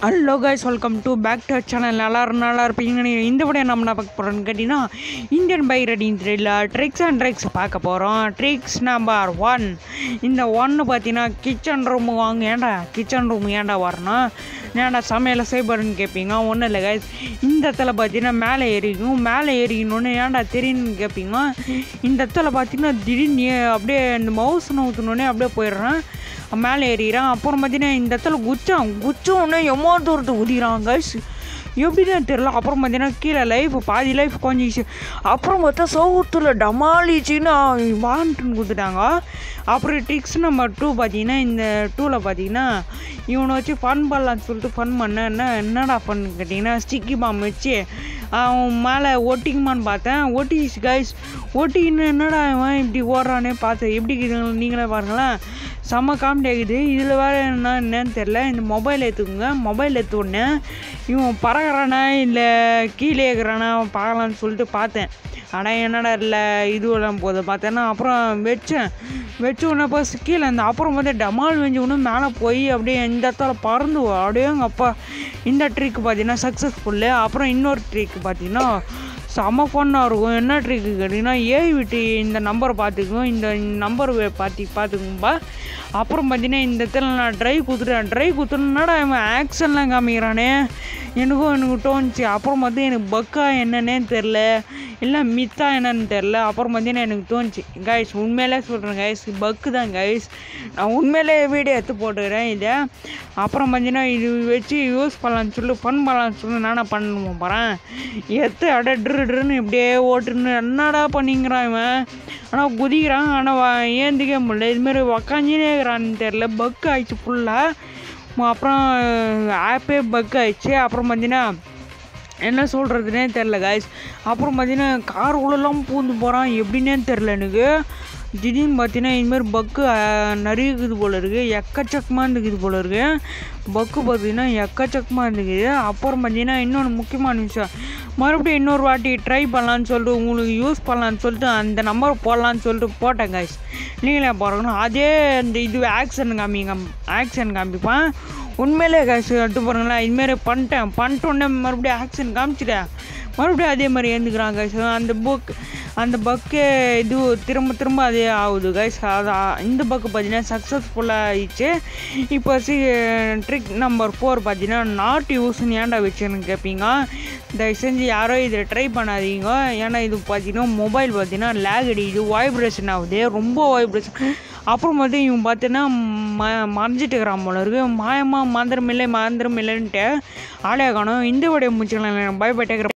hello guys welcome to back to channel எல்லாரும் நல்லா இருப்பீங்கன்னு இந்த விட நம்ம என்ன பார்க்க போகிறோம்னு கேட்டிங்கன்னா இந்தியன் பை ரெடிங் த்ரீல ட்ரிக்ஸ் அண்ட் ட்ரிக்ஸ் பார்க்க போகிறோம் ட்ரிக்ஸ் நம்பர் ஒன் இந்த ஒன்று பார்த்தீங்கன்னா கிச்சன் ரூம் வாங்க ஏன்டா கிச்சன் ரூம் ஏன்டா வரணும் ஏன்டா சமையலை செய்யப்படுன்னு கேட்பீங்க ஒன்றும் இல்லை கைஸ் இந்த இடத்துல பார்த்தீங்கன்னா மேலே ஏறிக்கும் மேலே ஏறிக்கணுன்னு ஏன்டா தெரியும்னு கேட்பீங்க இந்த இடத்துல பார்த்தீங்கன்னா திடீர்னு ஏ- அப்படியே இந்த மவுஸ் நவுத்தணுன்னே அப்படியே போயிடுறேன் மேலே ஏறிறான் அப்புறம் பார்த்தீங்கன்னா இந்த இடத்துல குச்சான் குச்சோன்னே எம்மா தூரத்துக்கு குதிக்கிறான் கைஸ் எப்படின்னு தெரில அப்புறம் பார்த்தீங்கன்னா கீழே லைஃப் பாதி லைஃப் கொஞ்சிச்சு அப்புறம் பார்த்தா சவுத்தில் டமாலிச்சின்னு வான்ட்டுன்னு கொடுத்துட்டாங்க அப்புறம் ட்ரிக்ஸ் நம்பர் டூ பார்த்தீங்கன்னா இந்த டூவில் பார்த்தீங்கன்னா இவனை வச்சு ஃபன் பண்ணலான்னு சொல்லிட்டு ஃபன் பண்ணேன் என்ன என்னடா ஃபன் கேட்டிங்கன்னா ஸ்டிக்கி பாம் வச்சு அவன் மேலே ஒட்டிக்குமான்னு பார்த்தேன் ஒட்டிச்சு கைஸ் ஒட்டின்னு என்னடா இவன் இப்படி ஓடுறானே பார்த்தேன் எப்படி இருக்குதுங்க நீங்களே பாருங்களேன் செம்ம காமெடி ஆகுது இதில் வேறு என்ன என்னன்னு தெரில இந்த மொபைல் எடுத்துக்கோங்க மொபைல் எடுத்த உடனே இவன் பறகுறானா இல்லை கீழே இருக்கிறானா பார்க்கலான்னு சொல்லிட்டு பார்த்தேன் ஆனால் என்னடா இல்லை இதுவெல்லாம் போகுது பார்த்தேன்னா அப்புறம் வச்சேன் வச்ச உடனே போய் கீழே இந்த அப்புறம் வந்து டமால் வெஞ்ச உடனே மேலே போய் அப்படியே இந்த இடத்துல பறந்து வா- அப்படியே எங்கள் அப்பா இந்த ட்ரிக் பார்த்தீங்கன்னா சக்ஸஸ்ஃபுல்லு அப்புறம் இன்னொரு ட்ரிக் பார்த்தீங்கன்னா செம ஃபன்னாக இருக்கும் என்ன ட்ரிக்கு கேட்டிங்கன்னா ஏஐ விட்டு இந்த நம்பரை பார்த்துக்குவோம் இந்த நம்பர் பார்த்து பார்த்துக்கும்பா அப்புறம் பார்த்தீங்கன்னா இந்த இடத்துல நான் ட்ரை குத்துட்டேன் ட்ரை குத்துனடா இவன் ஆக்ஷன்லாம் காமிக்கிறானே எனக்கும் எனக்கு தோணுச்சு அப்புறம் பார்த்து எனக்கு பக்கா என்னன்னே தெரில இல்லை மித்தா என்னன்னு தெரில அப்புறம் பார்த்தீங்கன்னா எனக்கு தோணுச்சு கைஸ் உண்மையிலே சொல்கிறேன் கைஸ் பக்கு தான் கைஸ் நான் உண்மையிலே வீடியோ எடுத்து போட்டுக்கிறேன் இதை அப்புறம் பார்த்தீங்கன்னா இது வச்சு யூஸ் பண்ணலான்னு சொல்லி ஃபன் பண்ணலான்னு சொல்லி நானே பண்ண போகிறேன் எடுத்து அட ட்ரு ட்ருன்னு இப்படியே ஓட்டுன்னு என்னடா பண்ணிங்கிறான் இவன் ஆனால் குதிக்கிறான் ஆனால் ஏந்திக்க முடியல இதுமாரி உக்காஞ்சினே இருக்கிறான்னு தெரில பக் ஆயிடுச்சு ஃபுல்லாக அப்புறம் ஆப்பே பக் ஆயிடுச்சு அப்புறம் பார்த்தீங்கன்னா என்ன சொல்கிறதுனே தெரில காய்ஸ் அப்புறம் பார்த்தீங்கன்னா கார் உள்ளெல்லாம் பூந்து போகிறான் எப்படின்னே தெரில எனக்கு திடீர்னு பார்த்தீங்கன்னா இதுமாரி பக்கு நிறைய இருக்குது போல இருக்குது எக்கச்சக்கமாக இருக்குது போல இருக்கு பக்கு பார்த்தீங்கன்னா எக்கச்சக்கமாக இருந்துக்குது அப்புறம் பார்த்தீங்கன்னா இன்னொன்று முக்கியமான விஷயம் மறுபடியும் இன்னொரு வாட்டி ட்ரை பண்ணலான்னு சொல்லிட்டு உங்களுக்கு யூஸ் பண்ணலான்னு சொல்லிட்டு அந்த நம்பர் போடலான்னு சொல்லிட்டு போட்டேன் காய்ஸ் நீங்களே பாருங்கணும் அதே அந்த இது ஆக்ஷன் காமிங்க ஆக்ஷன் காமிப்பான் உண்மையிலே காசு எடுத்து பாருங்களேன் இதுமாரி பண்ணிட்டேன் பண்ணிட்ட உடனே மறுபடியும் ஆக்ஷன் காமிச்சிட்டேன் மறுபடியும் அதே மாதிரி ஏந்துக்கிறாங்க கைஸ் அந்த புக் அந்த பக்கு இது திரும்ப திரும்ப அதே ஆகுது கைஸ் அது இந்த பக்கு பார்த்தீங்கன்னா சக்ஸஸ்ஃபுல்லாக ஆயிடுச்சு இப்போ சி ட்ரிக் நம்பர் ஃபோர் பார்த்தீங்கன்னா நாட் யூஸ்ன்னு ஏன்டா வச்சுன்னு கேட்பீங்க தயவு செஞ்சு யாரோ இதை ட்ரை பண்ணாதீங்க ஏன்னா இது பார்த்தீங்கன்னா மொபைல் பார்த்தீங்கன்னா லேக் அடிக்குது வைப்ரேஷன் ஆகுது ரொம்ப வைப்ரேஷன் அப்புறம் வந்து இவன் பார்த்தீங்கன்னா ம மறைஞ்சிட்டு இருக்கிறான் போல இருக்கு மாயமாக மந்திரம் இல்லை மந்திரம் இல்லைன்ட்டு ஆளையா காணும் இந்த விடைய முடிச்சுக்கலாம் பை பை டேக்கிற